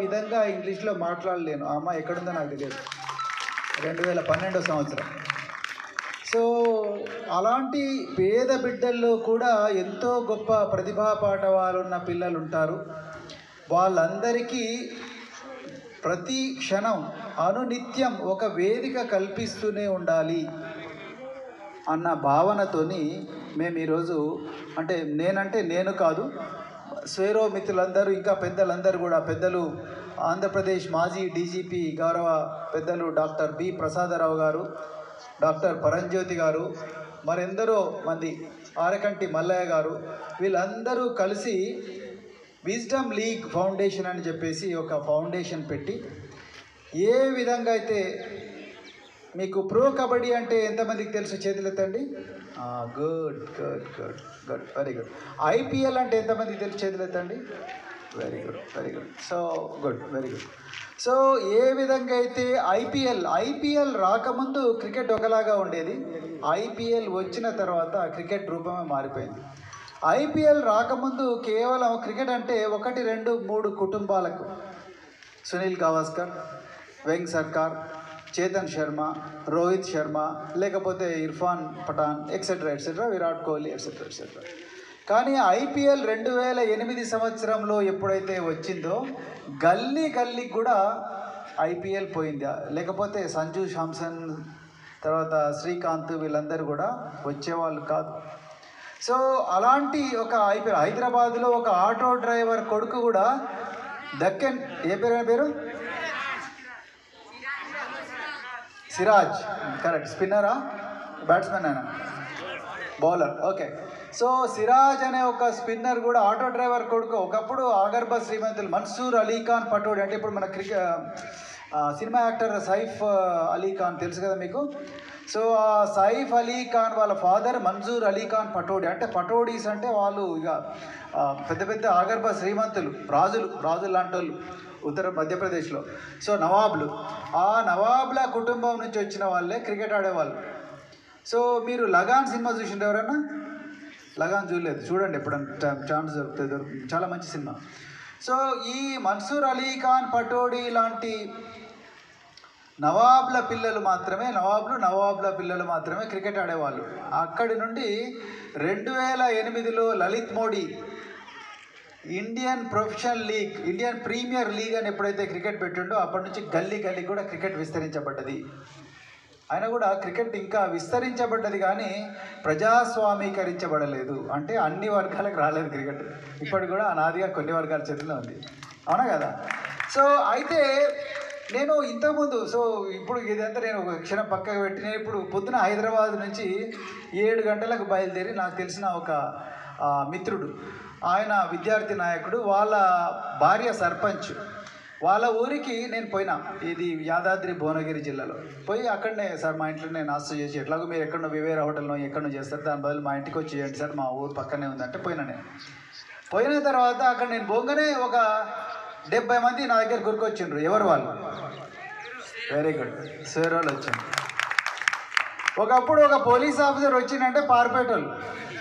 విధంగా ఇంగ్లీష్లో మాట్లాడలేను ఆ అమ్మాయి ఎక్కడుందో నాకు తెలియదు రెండు వేల పన్నెండో సంవత్సరం సో అలాంటి పేద బిడ్డల్లో కూడా ఎంతో గొప్ప ప్రతిభా పాఠవాలు ఉన్న పిల్లలు ఉంటారు వాళ్ళందరికీ ప్రతి క్షణం అనునిత్యం ఒక వేదిక కల్పిస్తూనే ఉండాలి అన్న భావనతోని మేము ఈరోజు అంటే నేనంటే నేను కాదు స్వేరో మిత్రులందరూ ఇంకా పెద్దలందరూ కూడా పెద్దలు ఆంధ్రప్రదేశ్ మాజీ డీజీపీ గౌరవ పెద్దలు డాక్టర్ బి ప్రసాదరావు గారు డాక్టర్ పరంజ్యోతి గారు మరెందరో మంది ఆరకంటి మల్లయ్య గారు వీళ్ళందరూ కలిసి విజ్డమ్ లీగ్ ఫౌండేషన్ అని చెప్పేసి ఒక ఫౌండేషన్ పెట్టి ఏ విధంగా అయితే మీకు ప్రో కబడ్డీ అంటే ఎంతమందికి తెలుసు చేతులు ఎత్తండి good good good good very good IPL అంటే ఎంతమందికి తెలుసు చేతులు ఎత్తండి very good very good so good very good so ఏ విధంగా అయితే ఐపీఎల్ ఐపీఎల్ రాకముందు క్రికెట్ ఒకలాగా ఉండేది ఐపీఎల్ వచ్చిన తర్వాత క్రికెట్ రూపమే మారిపోయింది ఐపీఎల్ రాకముందు కేవలం క్రికెట్ అంటే ఒకటి రెండు మూడు కుటుంబాలకు సునీల్ గవాస్కర్ వెంగ్ సర్కార్ చేతన్ శర్మ రోహిత్ శర్మ లేకపోతే Irfan Pathan etcetera etcetera Virat Kohli etcetera etcetera కానీ ఐపీఎల్ రెండు వేల ఎనిమిది సంవత్సరంలో ఎప్పుడైతే వచ్చిందో గల్లీ గల్లీకి కూడా ఐపీఎల్ పోయింది లేకపోతే సంజు శాంసన్ తర్వాత శ్రీకాంత్ వీళ్ళందరూ కూడా వచ్చేవాళ్ళు కాదు సో అలాంటి ఒక ఐపీఎల్ హైదరాబాద్లో ఒక ఆటో డ్రైవర్ కొడుకు కూడా దక్కన్ ఏ పేరు ఆయన పేరు సిరాజ్ కరెక్ట్ స్పిన్నరా బ్యాట్స్మెన్ ఆయన బౌలర్ ఓకే సో సిరాజ్ అనే ఒక స్పిన్నర్ కూడా ఆటో డ్రైవర్ కొడుకు ఒకప్పుడు ఆగర్భ శ్రీమంతులు మన్సూర్ అలీ ఖాన్ పటోడి అంటే ఇప్పుడు మన cricket cinema actor Saif Ali Khan తెలుసు కదా మీకు సో ఆ సైఫ్ అలీ ఖాన్ వాళ్ళ ఫాదర్ మన్సూర్ అలీ ఖాన్ పటోడి అంటే పటోడీస్ అంటే వాళ్ళు ఇక ఆ, పెద్ద పెద్ద ఆగర్భ శ్రీమంతులు రాజులు రాజులు లాంటి వాళ్ళు ఉత్తర మధ్యప్రదేశ్లో సో నవాబులు ఆ నవాబుల కుటుంబం నుంచి వచ్చిన వాళ్ళే క్రికెట్ ఆడేవాళ్ళు సో మీరు లగాన్ సినిమా చూసిండ్రు ఎవరన్నా లగాన్ చూడలేదు చూడండి ఎప్పుడన్నా ఛాన్స్ దొరికితే దొరుకుతుంది చాలా మంచి సినిమా సో ఈ మన్సూర్ అలీ ఖాన్ పటోడీ లాంటి నవాబ్ల పిల్లలు మాత్రమే నవాబ్లు నవాబ్ల పిల్లలు మాత్రమే క్రికెట్ ఆడేవాళ్ళు అక్కడి నుండి రెండు వేల ఎనిమిదిలో Lalit Modi Indian professional league Indian premier league అని ఎప్పుడైతే క్రికెట్ పెట్టిండో అప్పటి నుంచి గల్లీ గల్లీ కూడా క్రికెట్ విస్తరించబడ్డది ఆయన కూడా క్రికెట్ ఇంకా విస్తరించబడ్డది కానీ ప్రజాస్వామీకరించబడలేదు అంటే అన్ని వర్గాలకు రాలేదు క్రికెట్ ఇప్పటికి కూడా అనాదిగా కొన్ని వర్గాల చేతిలో ఉంది అవునా కదా సో అయితే నేను ఇంతకుముందు సో ఇప్పుడు ఇదంతా నేను ఒక క్షణం పక్కకు పెట్టి నేను ఇప్పుడు పొద్దున హైదరాబాద్ నుంచి ఏడు గంటలకు బయలుదేరి నాకు తెలిసిన ఒక ఆ, మిత్రుడు ఆయన విద్యార్థి నాయకుడు వాళ్ళ భార్య సర్పంచ్ వాళ్ళ ఊరికి నేను పోయినా ఇది యాదాద్రి భువనగిరి జిల్లాలో పోయి అక్కడనే సార్ మా ఇంట్లో నేను నాస్తా చేసి ఎట్లాగో మీరు ఎక్కడో వివేర హోటల్లో ఎక్కడో చేస్తారు దాని బదులు మా ఇంటికి వచ్చి చేయండి సార్ మా ఊరు పక్కనే ఉందంటే పోయినా నేను పోయిన తర్వాత అక్కడ నేను పోగానే ఒక డెబ్బై మంది నా దగ్గర గురికొచ్చిండ్రు ఎవరు వాళ్ళు వెరీ గుడ్ సార్ వాళ్ళు వచ్చిండ్రు ఒకప్పుడు ఒక పోలీస్ ఆఫీసర్ వచ్చిందంటే పారిపేటోళ్ళు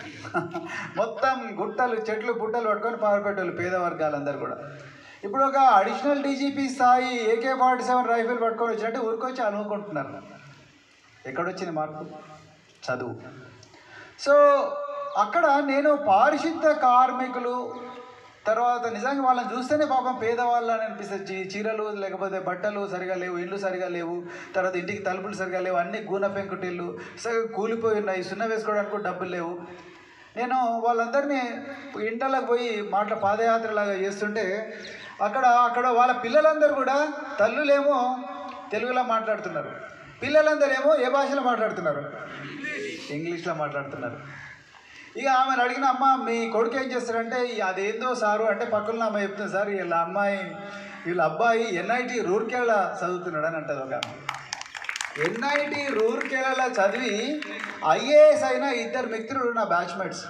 మొత్తం గుట్టలు చెట్లు పుట్టలు పట్టుకొని పారిపేటోళ్ళు పేద వర్గాలందరూ కూడా ఇప్పుడు ఒక అడిషనల్ డీజీపీ స్థాయి ఏకే ఫార్టీ సెవెన్ రైఫిల్ పట్టుకొని వచ్చినట్టే ఊరికొచ్చి అనుకుంటున్నారు ఎక్కడొచ్చింది మార్పు చదువు సో అక్కడ నేను పారిశుద్ధ కార్మికులు తర్వాత నిజంగా వాళ్ళని చూస్తేనే పాపం పేదవాళ్ళు అని అనిపిస్తుంది చీ- చీరలు లేకపోతే బట్టలు సరిగా లేవు ఇల్లు సరిగా లేవు తర్వాత ఇంటికి తలుపులు సరిగా లేవు అన్ని గూన పెంకుటిల్లు సరిగా కూలిపోయి ఉన్నాయి సున్న వేసుకోవడానికి కూడా డబ్బులు లేవు నేను వాళ్ళందరినీ ఇంటలకు పోయి మాటల పాదయాత్రలాగా చేస్తుంటే అక్కడ అక్కడ వాళ్ళ పిల్లలందరూ కూడా తల్లులేమో తెలుగులో మాట్లాడుతున్నారు పిల్లలందరూ ఏమో ఏ భాషలో మాట్లాడుతున్నారు ఇంగ్లీష్లో మాట్లాడుతున్నారు ఇక ఆమెను అడిగిన అమ్మ మీ కొడుకు ఏం చేస్తారంటే "ఈ అదేందో సారు అంటే పక్కన అమ్మ చెప్తుంది సార్ వీళ్ళ అమ్మాయి వీళ్ళ అబ్బాయి ఎన్ఐటి రూర్కేళ్ళ చదువుతున్నాడు అని అంటది ఒక ఆమె ఎన్ఐటి రూర్కేళ్ళ చదివి ఐఏఎస్ అయిన ఇద్దరు మిత్రులు నా బ్యాచ్మేట్స్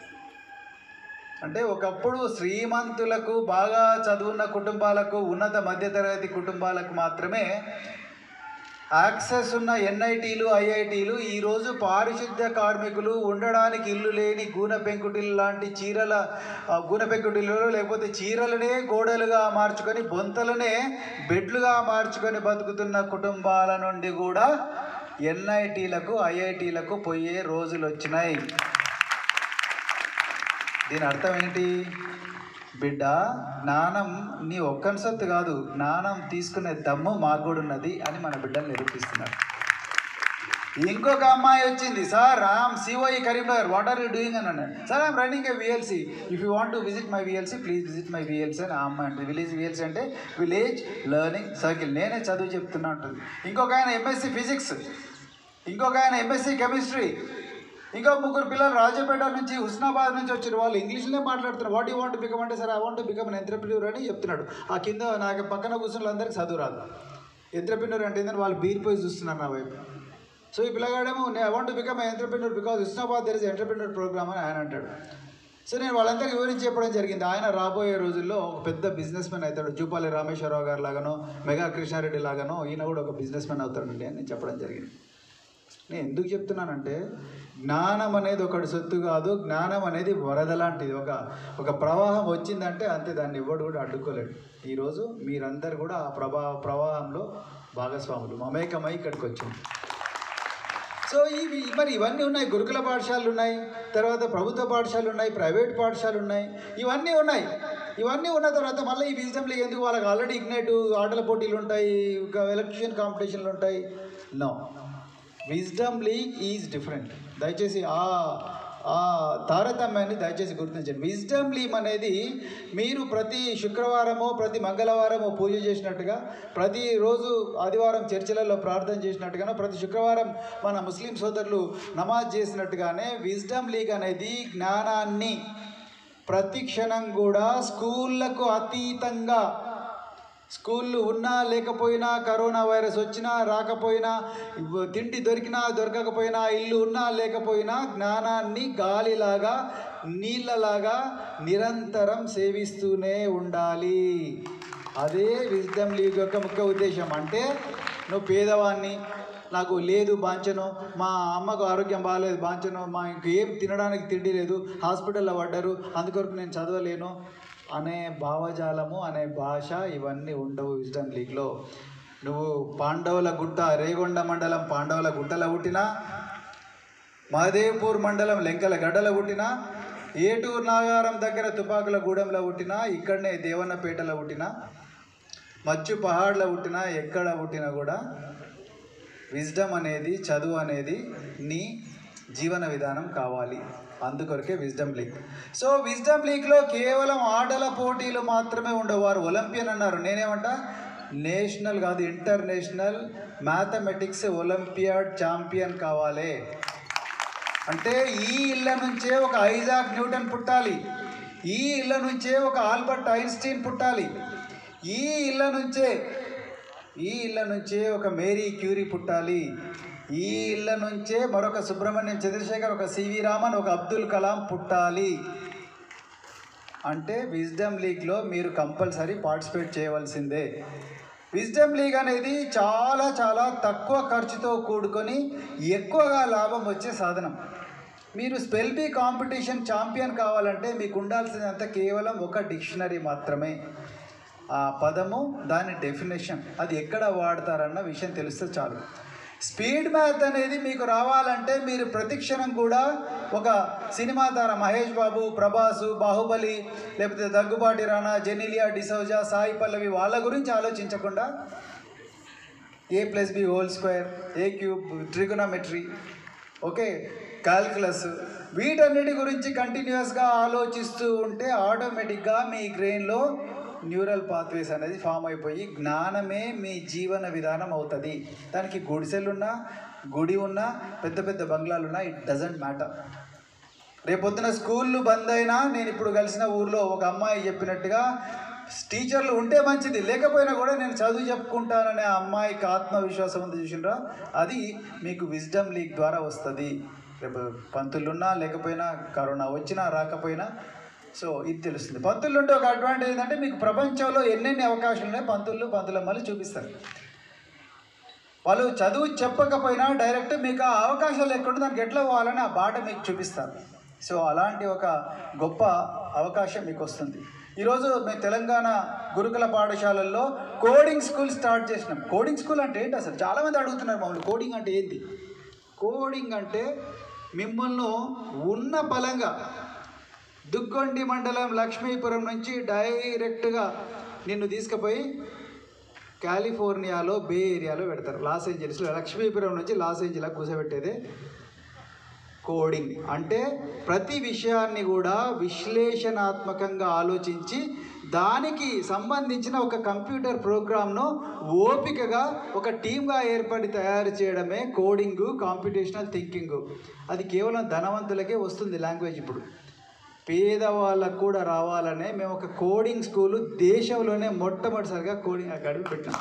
అంటే ఒకప్పుడు శ్రీమంతులకు బాగా చదువున్న కుటుంబాలకు ఉన్నత మధ్యతరగతి కుటుంబాలకు మాత్రమే యాక్సెస్ ఉన్న ఎన్ఐటీలు ఐఐటీలు ఈరోజు పారిశుద్ధ్య కార్మికులు ఉండడానికి ఇల్లు లేని గూన పెంకుటిల్లు లాంటి చీరల ఆ, గూన పెంకుటిల్లు లేకపోతే చీరలనే గోడలుగా మార్చుకొని బొంతలనే బెడ్లుగా మార్చుకొని బతుకుతున్న కుటుంబాల నుండి కూడా ఎన్ఐటీలకు ఐఐటీలకు పోయే రోజులు వచ్చినాయి దీని అర్థం ఏంటి బిడ్డ జ్ఞానం నీ ఒక్కని సొత్తు కాదు జ్ఞానం తీసుకునే దమ్ము మాకు కూడా ఉన్నది అని మన బిడ్డలు నిరూపిస్తున్నారు ఇంకొక అమ్మాయి వచ్చింది sir Ram COE Karimnagar what are you doing అని అన్నాడు sir I'm running a VLC if you want to visit my VLC please visit my VLC అని ఆ అమ్మాయి అంటే విలేజ్ విఎల్సి అంటే విలేజ్ లెర్నింగ్ సర్కిల్ నేనే చదువు చెప్తున్నా ఉంటుంది ఇంకొక ఆయన ఎంఎస్సి ఫిజిక్స్ ఇంకొక ఆయన ఎంఎస్సి కెమిస్ట్రీ ఇంకా ముగ్గురు పిల్లలు రాజపేట నుంచి హుస్నాబాద్ నుంచి వచ్చారు వాళ్ళు ఇంగ్లీష్లోనే మాట్లాడుతున్నారు వాట్ యూ వాంట్ బికమ్ అంటే sir I want become an entrepreneur అని చెప్తున్నాడు ఆ కింద నాకు పక్కన కూర్చున్న వాళ్ళందరికీ చదువు రాదు ఎంట్రప్రిన్యూర్ అంటే ఏంటంటే వాళ్ళు బీరిపోయి చూస్తున్నారు నా వైపు సో ఈ పిల్లగాడేమో I want become entrepreneur because Husnabad there is entrepreneur programme అని ఆయన అంటాడు సో నేను వాళ్ళందరికీ వివరించి చెప్పడం జరిగింది ఆయన రాబోయే రోజుల్లో ఒక పెద్ద బిజినెస్ మ్యాన్ అవుతాడు జూపాలి రామేశ్వరరావు గారు లాగానో మెగా కృష్ణారెడ్డి లాగానో ఈయన కూడా ఒక బిజినెస్ మ్యాన్ అవుతాడండి అని నేను చెప్పడం జరిగింది నేను ఎందుకు చెప్తున్నానంటే జ్ఞానం అనేది ఒకటి సొత్తు కాదు జ్ఞానం అనేది వరద లాంటిది ఒక ఒక ప్రవాహం వచ్చిందంటే అంతే దాన్ని ఎవడు కూడా అడ్డుకోలేడు ఈరోజు మీరందరూ కూడా ఆ ప్రభా ప్రవాహంలో భాగస్వాములు మమేకమై ఇక్కడికి వచ్చాం సో ఇవి మరి ఇవన్నీ ఉన్నాయి గురుకుల పాఠశాలలు ఉన్నాయి తర్వాత ప్రభుత్వ పాఠశాలలు ఉన్నాయి ప్రైవేట్ పాఠశాలలు ఉన్నాయి ఇవన్నీ ఉన్నాయి ఇవన్నీ ఉన్న తర్వాత మళ్ళీ ఈ విజిటమ్ లీగ్ ఎందుకు వాళ్ళకి ఆల్రెడీ ఇగ్నైట్ ఆటల పోటీలు ఉంటాయి ఇంకా ఎలక్ట్రిషియన్ కాంపిటీషన్లు ఉంటాయి no wisdom league is different దయచేసి ఆ ఆ తారతమ్యాన్ని దయచేసి గుర్తించండి విజ్డమ్ లీగ్ అనేది మీరు ప్రతి శుక్రవారమో ప్రతి మంగళవారమో పూజ చేసినట్టుగా ప్రతిరోజు ఆదివారం చర్చిలలో ప్రార్థన చేసినట్టుగానో ప్రతి శుక్రవారం మన ముస్లిం సోదరులు నమాజ్ చేసినట్టుగానే విజ్డమ్ లీగ్ అనేది జ్ఞానాన్ని ప్రతి క్షణం కూడా స్కూళ్ళకు అతీతంగా స్కూళ్ళు ఉన్నా లేకపోయినా కరోనా వైరస్ వచ్చినా రాకపోయినా ఇవ్వ- తిండి దొరికినా దొరకకపోయినా ఇల్లు ఉన్నా లేకపోయినా జ్ఞానాన్ని గాలిలాగా నీళ్ళలాగా నిరంతరం సేవిస్తూనే ఉండాలి అదే విజ్డమ్ లీగ్ యొక్క ముఖ్య ఉద్దేశం అంటే నువ్వు పేదవాన్ని నాకు లేదు బాంచను మా అమ్మకు ఆరోగ్యం బాగాలేదు బాంచను మా ఇంకేం తినడానికి తిండి లేదు హాస్పిటల్లో పడ్డారు అందుకొరకు నేను చదవలేను అనే భావజాలము అనే భాష ఇవన్నీ ఉండవు విజ్డమ్ లీగ్లో నువ్వు పాండవుల గుట్ట రేగొండ మండలం పాండవుల గుట్టలో పుట్టినా మహదేవ్పూర్ మండలం లెంకల గడ్డలో పుట్టినా ఏటూరు నాగారం దగ్గర తుపాకుల గూడెంలో పుట్టినా ఇక్కడనే దేవన్నపేటలో పుట్టినా మచ్చు పహాడ్లో పుట్టినా ఎక్కడ పుట్టినా కూడా విజ్డమ్ అనేది చదువు అనేది నీ జీవన విధానం కావాలి అందుకొరకే విజ్డమ్ లీగ్ సో విజ్డమ్ లీగ్లో కేవలం ఆటల పోటీలు మాత్రమే ఉండవు వారు ఒలింపియన్ అన్నారు నేనేమంటా నేషనల్ కాదు ఇంటర్నేషనల్ మ్యాథమెటిక్స్ ఒలింపియాడ్ ఛాంపియన్ కావాలి అంటే ఈ ఇళ్ళ నుంచే ఒక ఐజాక్ న్యూటన్ పుట్టాలి ఈ ఇళ్ళ నుంచే ఒక ఆల్బర్ట్ ఐన్స్టీన్ పుట్టాలి ఈ ఇళ్ళ నుంచే ఈ ఇళ్ళ నుంచే ఒక మేరీ క్యూరీ పుట్టాలి ఈ ఇళ్ళ నుంచే మరొక సుబ్రహ్మణ్యం చంద్రశేఖర్ ఒక సివి రామన్ ఒక అబ్దుల్ కలాం పుట్టాలి అంటే విజ్డమ్ లీగ్లో మీరు కంపల్సరీ పార్టిసిపేట్ చేయవలసిందే విజ్డమ్ లీగ్ అనేది చాలా చాలా తక్కువ ఖర్చుతో కూడుకొని ఎక్కువగా లాభం వచ్చే సాధనం మీరు స్పెల్ బీ కాంపిటీషన్ ఛాంపియన్ కావాలంటే మీకు ఉండాల్సినంత కేవలం ఒక డిక్షనరీ మాత్రమే ఆ పదము దాని డెఫినేషన్ అది ఎక్కడ వాడతారన్న విషయం తెలిస్తే చాలు స్పీడ్ మ్యాథ్ అనేది మీకు రావాలంటే మీరు ప్రతిక్షణం కూడా ఒక సినిమా తార మహేష్ బాబు ప్రభాసు బాహుబలి లేకపోతే దగ్గుబాటి రాణా జెనిలియా డిసౌజా సాయి పల్లవి వాళ్ళ గురించి ఆలోచించకుండా A plus B whole square A cube trigonometry okay calculus వీటన్నిటి గురించి కంటిన్యూస్గా ఆలోచిస్తూ ఉంటే ఆటోమేటిక్గా మీ బ్రెయిన్లో న్యూరల్ పాత్వేస్ అనేది ఫామ్ అయిపోయి జ్ఞానమే మీ జీవన విధానం అవుతుంది దానికి గుడిసెలున్నా గుడి ఉన్నా పెద్ద పెద్ద బంగ్లాలున్నా ఇట్ డజంట్ మ్యాటర్ రేపొద్దున స్కూళ్ళు బంద్ అయినా నేను ఇప్పుడు కలిసిన ఊర్లో ఒక అమ్మాయి చెప్పినట్టుగా టీచర్లు ఉంటే మంచిది లేకపోయినా కూడా నేను చదువు చెప్పుకుంటాననే ఆ అమ్మాయికి ఆత్మవిశ్వాసం ఉంది చూసినరా అది మీకు విజ్డమ్ లీగ్ ద్వారా వస్తుంది రేపు పంతులు ఉన్నా లేకపోయినా కరోనా వచ్చినా రాకపోయినా సో ఇది తెలుస్తుంది పంతులు ఉంటే ఒక అడ్వాంటేజ్ ఏంటంటే మీకు ప్రపంచంలో ఎన్నెన్ని అవకాశాలు ఉన్నాయి పంతులు పంతులమ్మలు చూపిస్తారు వాళ్ళు చదువు చెప్పకపోయినా డైరెక్ట్ మీకు ఆ అవకాశాలు ఎక్కడ దానికి ఎట్లా పోవాలని ఆ బాట మీకు చూపిస్తారు సో అలాంటి ఒక గొప్ప అవకాశం మీకు వస్తుంది ఈరోజు మేము తెలంగాణ గురుకుల పాఠశాలల్లో కోడింగ్ స్కూల్ స్టార్ట్ చేసినాం కోడింగ్ స్కూల్ అంటే ఏంటి అసలు చాలామంది అడుగుతున్నారు మమ్మల్ని కోడింగ్ అంటే ఏంటి కోడింగ్ అంటే మిమ్మల్ని ఉన్న బలంగా దుగ్గొండి మండలం లక్ష్మీపురం నుంచి డైరెక్ట్గా నిన్ను తీసుకుపోయి కాలిఫోర్నియాలో బే ఏరియాలో పెడతారు లాస్ ఏంజల్స్లో లక్ష్మీపురం నుంచి లాస్ ఏంజల్స్ కూర్చోబెట్టేదే కోడింగ్ అంటే ప్రతి విషయాన్ని కూడా విశ్లేషణాత్మకంగా ఆలోచించి దానికి సంబంధించిన ఒక కంప్యూటర్ ప్రోగ్రామ్ను ఓపికగా ఒక టీమ్గా ఏర్పడి తయారు చేయడమే కోడింగ్ కాంపిటీషనల్ థింకింగ్ అది కేవలం ధనవంతులకే వస్తుంది లాంగ్వేజ్ ఇప్పుడు పేదవాళ్ళకు కూడా రావాలనే మేము ఒక కోడింగ్ స్కూలు దేశంలోనే మొట్టమొదటిసారిగా కోడింగ్ అకాడమీ పెట్టినాం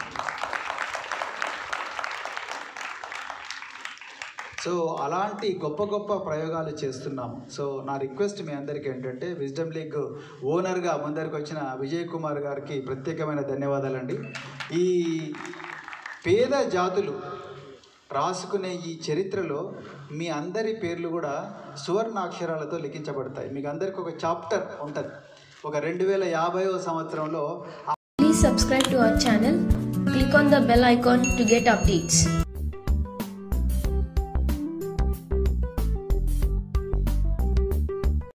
సో అలాంటి గొప్ప గొప్ప ప్రయోగాలు చేస్తున్నాము సో నా రిక్వెస్ట్ మీ అందరికీ ఏంటంటే విజ్డమ్ లీగ్ ఓనర్గా ముందరికి వచ్చిన విజయ్ కుమార్ గారికి ప్రత్యేకమైన ధన్యవాదాలండి ఈ పేద జాతులు రాసుకునే ఈ చరిత్రలో మీ అందరి పేర్లు కూడా సువర్ణాక్షరాలతో లిఖించబడతాయి మీకు అందరికి ఒక చాప్టర్ ఉంటుంది ఒక రెండు వేల యాభైవ సంవత్సరంలో Please subscribe to our channel. Click on the bell icon to get updates.